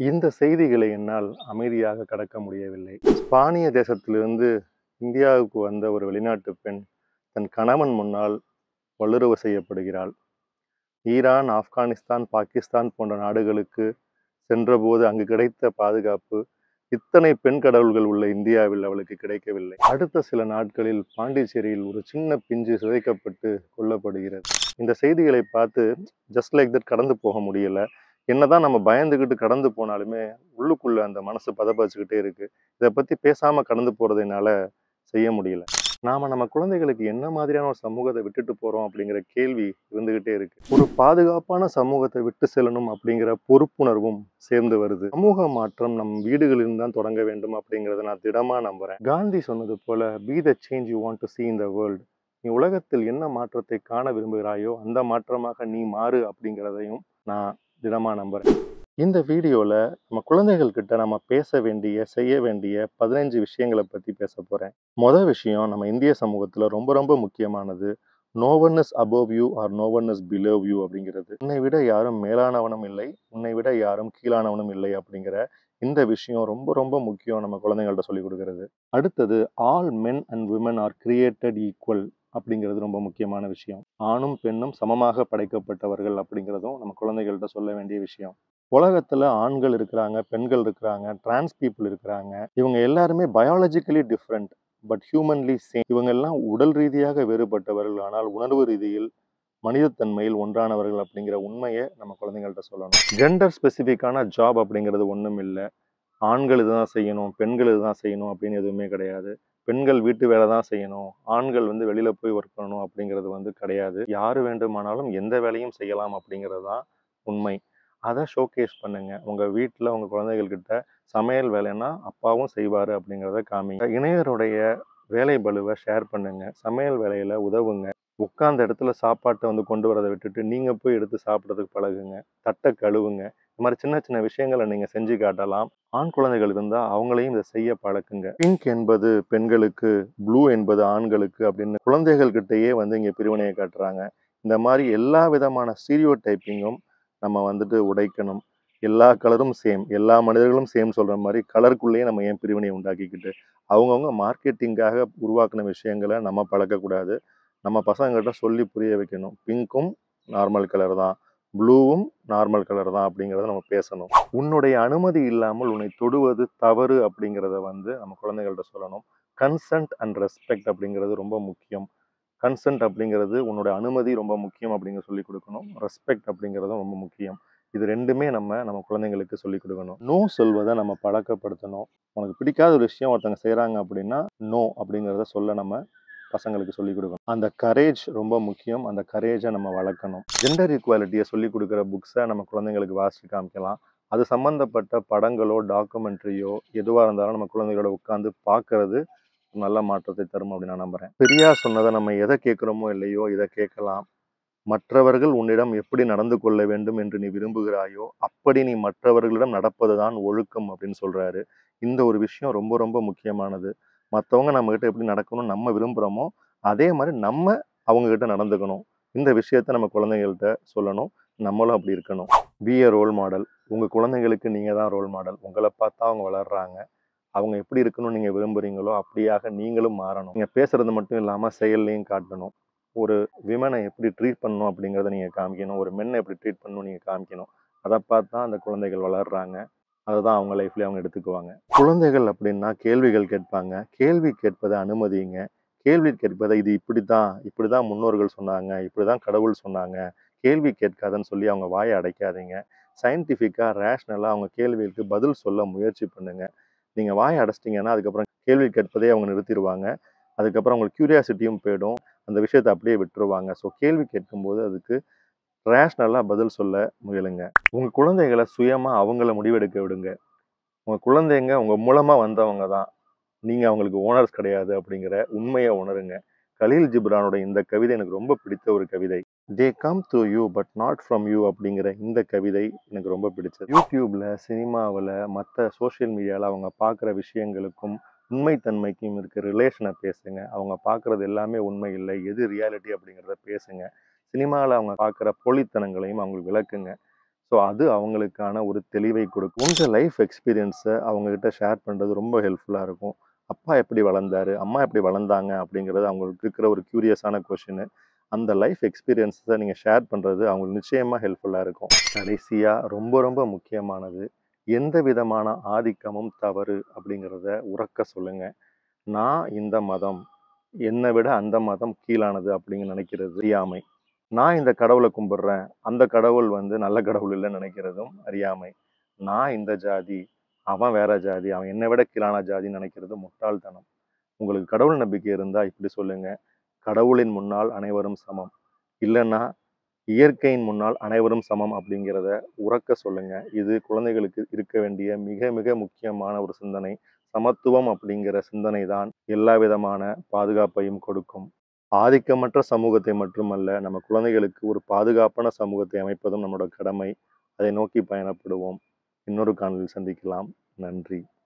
இந்த செய்திகளை என்னால் அமைதியாக கடக்க முடியவில்லை ஸ்பானிய தேசத்திலிருந்து இந்தியாவுக்கு வந்த ஒரு வெளிநாட்டு பெண் தன் கணவன் முன்னால் வல்லுறவு செய்யப்படுகிறாள் ஈரான் ஆப்கானிஸ்தான் பாகிஸ்தான் போன்ற நாடுகளுக்கு சென்றபோது அங்கு கிடைத்த பாதுகாப்பு இத்தனை பெண் கடவுள்கள் உள்ள இந்தியாவில் அவளுக்கு கிடைக்கவில்லை அடுத்த சில நாட்களில் பாண்டிச்சேரியில் ஒரு சின்ன பிஞ்சு சிதைக்கப்பட்டு கொல்லப்படுகிறது இந்த செய்திகளை பார்த்து ஜஸ்ட் லைக் தட் கடந்து போக முடியல என்னதான் நம்ம பயந்துக்கிட்டு கடந்து போனாலுமே உள்ளுக்குள்ள அந்த மனசு பதப்பச்சுக்கிட்டே இருக்கு இதை பத்தி பேசாம கடந்து போறதுனால செய்ய முடியல நாம நம்ம குழந்தைகளுக்கு என்ன மாதிரியான ஒரு சமூகத்தை விட்டுட்டு போறோம் அப்படிங்கிற கேள்வி இருந்துகிட்டே இருக்கு ஒரு பாதுகாப்பான சமூகத்தை விட்டு செல்லணும் அப்படிங்கிற பொறுப்புணர்வும் சேர்ந்து வருது சமூக மாற்றம் நம் வீடுகளில் தான் தொடங்க வேண்டும் அப்படிங்கிறத நான் திடமா நம்புறேன் காந்தி சொன்னது போல be the change you want to see in the world நீ உலகத்தில் என்ன மாற்றத்தை காண விரும்புகிறாயோ அந்த மாற்றமாக நீ மாறு அப்படிங்கிறதையும் நான் திடமா நம்புறேன் இந்த வீடியோவில் நம்ம குழந்தைகள் கிட்ட நம்ம பேச வேண்டிய செய்ய வேண்டிய பதினஞ்சு விஷயங்களை பற்றி பேச போகிறேன் மொதல் விஷயம் நம்ம இந்திய சமூகத்தில் ரொம்ப ரொம்ப முக்கியமானது no one is above you or no one is below you அப்படிங்கிறது உன்னை விட யாரும் மேலானவனும் இல்லை உன்னை விட யாரும் கீழானவனும் இல்லை அப்படிங்கிற இந்த விஷயம் ரொம்ப ரொம்ப முக்கியம் நம்ம குழந்தைங்கள்ட்ட சொல்லி கொடுக்கறது அடுத்தது all men and women are created equal அப்படிங்கிறது ரொம்ப முக்கியமான விஷயம் ஆணும் பெண்ணும் சமமாக படைக்கப்பட்டவர்கள் அப்படிங்கிறதும் நம்ம குழந்தைகள்கிட்ட சொல்ல வேண்டிய விஷயம் உலகத்துல ஆண்கள் இருக்கிறாங்க பெண்கள் இருக்கிறாங்க டிரான்ஸ் பீப்புள் இருக்கிறாங்க இவங்க எல்லாருமே biologically different but humanly same இவங்க எல்லாம் உடல் ரீதியாக வேறுபட்டவர்கள் ஆனால் உணர்வு ரீதியில் மனிதத்தன்மையில் ஒன்றானவர்கள் அப்படிங்கிற உண்மையை நம்ம குழந்தைங்கள்ட்ட சொல்லணும் ஜெண்டர் ஸ்பெசிஃபிக்கான ஜாப் அப்படிங்கிறது ஒன்றும் இல்லை ஆண்கள் இதுதான் செய்யணும் பெண்கள் இதுதான் செய்யணும் அப்படின்னு எதுவுமே கிடையாது பெண்கள் வீட்டு வேலை தான் செய்யணும் ஆண்கள் வந்து வெளியில போய் ஒர்க் பண்ணணும் அப்படிங்கிறது வந்து கிடையாது யார் வேண்டுமானாலும் எந்த வேலையும் செய்யலாம் அப்படிங்கிறது தான் உண்மை அதை ஷோகேஸ் பண்ணுங்க உங்க வீட்டில் உங்க குழந்தைகள்கிட்ட சமையல் வேலைன்னா அப்பாவும் செய்வார் அப்படிங்கிறத காமிங்க இணையருடைய வேலை பலுவை ஷேர் பண்ணுங்க சமையல் வேலையில உதவுங்க உட்கார்ந்த இடத்துல சாப்பாட்டை வந்து கொண்டு வரதை விட்டுட்டு நீங்க போய் எடுத்து சாப்பிட்றதுக்கு பழகுங்க தட்டை கழுவுங்க இந்த மாதிரி சின்ன சின்ன விஷயங்களை நீங்க செஞ்சு காட்டலாம் ஆண் குழந்தைகள் இருந்தால் அவங்களையும் இதை செய்ய பழக்குங்க பிங்க் என்பது பெண்களுக்கு ப்ளூ என்பது ஆண்களுக்கு அப்படின்னு குழந்தைகள் கிட்டேயே வந்து இங்கே பிரிவினையை காட்டுறாங்க இந்த மாதிரி எல்லா விதமான ஸ்டீரியோ டைப்பிங்கும் நம்ம வந்துட்டு உடைக்கணும் எல்லா கலரும் சேம் எல்லா மனிதர்களும் சேம் சொல்கிற மாதிரி கலருக்குள்ளேயே நம்ம ஏன் பிரிவினையை உண்டாக்கிக்கிட்டு அவங்கவுங்க மார்க்கெட்டிங்காக உருவாக்கின விஷயங்களை நம்ம பழக்கக்கூடாது நம்ம பசங்கள்கிட்ட சொல்லி புரிய வைக்கணும் பிங்க்கும் நார்மல் கலர் தான் ப்ளூவும் நார்மல் கலர் தான் அப்படிங்கிறத நம்ம பேசணும் உன்னுடைய அனுமதி இல்லாமல் உன்னை தொடுவது தவறு அப்படிங்கிறத வந்து நம்ம குழந்தைகள்கிட்ட சொல்லணும் கன்சன்ட் அண்ட் ரெஸ்பெக்ட் அப்படிங்கிறது ரொம்ப முக்கியம் கன்சன்ட் அப்படிங்கிறது உன்னோட அனுமதி ரொம்ப முக்கியம் அப்படிங்கிற சொல்லி கொடுக்கணும் ரெஸ்பெக்ட் அப்படிங்கிறதும் ரொம்ப முக்கியம் இது ரெண்டுமே நம்ம நம்ம குழந்தைங்களுக்கு சொல்லி கொடுக்கணும் நோ சொல்வதை நம்ம பழக்கப்படுத்தணும் உனக்கு பிடிக்காத ஒரு விஷயம் ஒருத்தவங்க செய்கிறாங்க அப்படின்னா நோ அப்படிங்கிறத சொல்ல நம்ம பசங்களுக்கு சொல்லிக் கொடுக்கணும் அந்த கரேஜ் ரொம்ப முக்கியம் அந்த கரேஜை நம்ம வளர்க்கணும் ஜெண்டர் ஈக்குவாலிட்டியை சொல்லிக் கொடுக்குற புக்ஸை நம்ம குழந்தைங்களுக்கு வாசித்து காமிக்கலாம் அது சம்மந்தப்பட்ட படங்களோ டாக்குமெண்ட்ரியோ எதுவாக இருந்தாலும் நம்ம குழந்தைகளோட உட்காந்து பார்க்கறது நல்ல மாற்றத்தை தரும் அப்படின்னு நான் நம்புறேன் பெரியார் சொன்னதை நம்ம எதை கேட்குறோமோ இல்லையோ இதை கேட்கலாம் மற்றவர்கள் உன்னிடம் எப்படி நடந்து கொள்ள வேண்டும் என்று நீ விரும்புகிறாயோ அப்படி நீ மற்றவர்களிடம் நடப்பதுதான் ஒழுக்கம் அப்படின்னு சொல்றாரு இந்த ஒரு விஷயம் ரொம்ப ரொம்ப முக்கியமானது மற்றவங்க நம்மகிட்ட எப்படி நடக்கணும்னு நம்ம விரும்புகிறோமோ அதே மாதிரி நம்ம அவங்க கிட்ட நடந்துக்கணும் இந்த விஷயத்த நம்ம குழந்தைகள்கிட்ட சொல்லணும் நம்மளும் அப்படி இருக்கணும் பி a ரோல் மாடல் உங்கள் குழந்தைங்களுக்கு நீங்கள் தான் ரோல் மாடல் உங்களை பார்த்தா அவங்க வளர்றாங்க அவங்க எப்படி இருக்கணும்னு நீங்கள் விரும்புகிறீங்களோ அப்படியாக நீங்களும் மாறணும் நீங்கள் பேசுறது மட்டும் இல்லாமல் செயல்லையும் காட்டணும் ஒரு விமனை எப்படி ட்ரீட் பண்ணணும் அப்படிங்கிறத நீங்கள் காமிக்கணும் ஒரு மென்னை எப்படி ட்ரீட் பண்ணணும் நீங்கள் காமிக்கணும் அதை பார்த்து தான் அந்த குழந்தைகள் வளர்றாங்க அதுதான் அவங்க லைஃப்லேயே அவங்க எடுத்துக்குவாங்க குழந்தைகள் அப்படின்னா கேள்விகள் கேட்பாங்க கேள்வி கேட்பதை அனுமதிங்க கேள்வி கேட்பதை இது இப்படி தான் இப்படி தான் முன்னோர்கள் சொன்னாங்க இப்படி தான் கடவுள் சொன்னாங்க கேள்வி கேட்காதன்னு சொல்லி அவங்க வாயை அடைக்காதீங்க சயின்டிஃபிக்காக ரேஷ்னலாக அவங்க கேள்விகளுக்கு பதில் சொல்ல முயற்சி பண்ணுங்க நீங்கள் வாயை அடைச்சிட்டிங்கன்னா அதுக்கப்புறம் கேள்வி கேட்பதே அவங்க நிறுத்திடுவாங்க அதுக்கப்புறம் அவங்களுக்கு க்யூரியாசிட்டியும் போயிடும் அந்த விஷயத்தை அப்படியே விட்டுருவாங்க ஸோ கேள்வி கேட்கும்போது அதுக்கு ரேஷ்னலாக பதில் சொல்ல முயலுங்க உங்கள் குழந்தைகளை சுயமாக அவங்கள முடிவெடுக்க விடுங்க உங்கள் குழந்தைங்க உங்கள் மூலமாக வந்தவங்க தான் நீங்கள் அவங்களுக்கு ஓனர்ஸ் கிடையாது அப்படிங்கிற உண்மையை உணருங்க கலீல் ஜிப்ரானோட இந்த கவிதை எனக்கு ரொம்ப பிடித்த ஒரு கவிதை they come to you but not from you அப்படிங்கிற இந்த கவிதை எனக்கு ரொம்ப பிடிச்சது யூடியூப்ல சினிமாவில் மற்ற சோஷியல் மீடியாவில் அவங்க பார்க்குற விஷயங்களுக்கும் உண்மைத்தன்மைக்கும் இருக்க ரிலேஷனை பேசுங்க அவங்க பார்க்குறது எல்லாமே உண்மை இல்லை எது ரியாலிட்டி அப்படிங்கிறத பேசுங்க சினிமாவில் அவங்க பார்க்குற போலித்தனங்களையும் அவங்களுக்கு விளக்குங்க ஸோ ஸோ அது அவங்களுக்கான ஒரு தெளிவை கொடுக்கும் உங்கள் லைஃப் எக்ஸ்பீரியன்ஸை அவங்கக்கிட்ட ஷேர் பண்ணுறது ரொம்ப ஹெல்ப்ஃபுல்லாக இருக்கும் அப்பா எப்படி வளர்ந்தாரு அம்மா எப்படி வளர்ந்தாங்க அப்படிங்கிறது அவங்களுக்கு இருக்கிற ஒரு க்யூரியஸான கொஷின் அந்த லைஃப் எக்ஸ்பீரியன்ஸை நீங்கள் ஷேர் பண்ணுறது அவங்களுக்கு நிச்சயமாக ஹெல்ப்ஃபுல்லாக இருக்கும் கடைசியாக ரொம்ப ரொம்ப முக்கியமானது எந்த விதமான ஆதிக்கமும் தவறு அப்படிங்கிறத உறக்க சொல்லுங்கள் நான் இந்த மதம் என்னை விட அந்த மதம் கீழானது அப்படிங்க நினைக்கிறது அறியாமை நான் இந்த கடவுளை கும்பிடுறேன் அந்த கடவுள் வந்து நல்ல கடவுள் இல்லைன்னு நினைக்கிறதும் அறியாமை நான் இந்த ஜாதி அவன் வேற ஜாதி அவன் என்னை விட கீழான ஜாதின்னு நினைக்கிறது முட்டாள்தனம் உங்களுக்கு கடவுள் நம்பிக்கை இருந்தால் இப்படி சொல்லுங்க கடவுளின் முன்னால் அனைவரும் சமம் இல்லைன்னா இயற்கையின் முன்னால் அனைவரும் சமம் அப்படிங்கிறத உறக்க சொல்லுங்க இது குழந்தைகளுக்கு இருக்க வேண்டிய மிக மிக முக்கியமான ஒரு சிந்தனை சமத்துவம் அப்படிங்கிற சிந்தனை தான் எல்லா விதமான பாதுகாப்பையும் கொடுக்கும் ஆதிக்கமற்ற சமூகத்தை மட்டுமல்ல நம்ம குழந்தைகளுக்கு ஒரு பாதுகாப்பான சமூகத்தை அமைப்பதும் நம்மளோட கடமை அதை நோக்கி பயணப்படுவோம் இன்னொரு காணொலியில் சந்திக்கலாம் நன்றி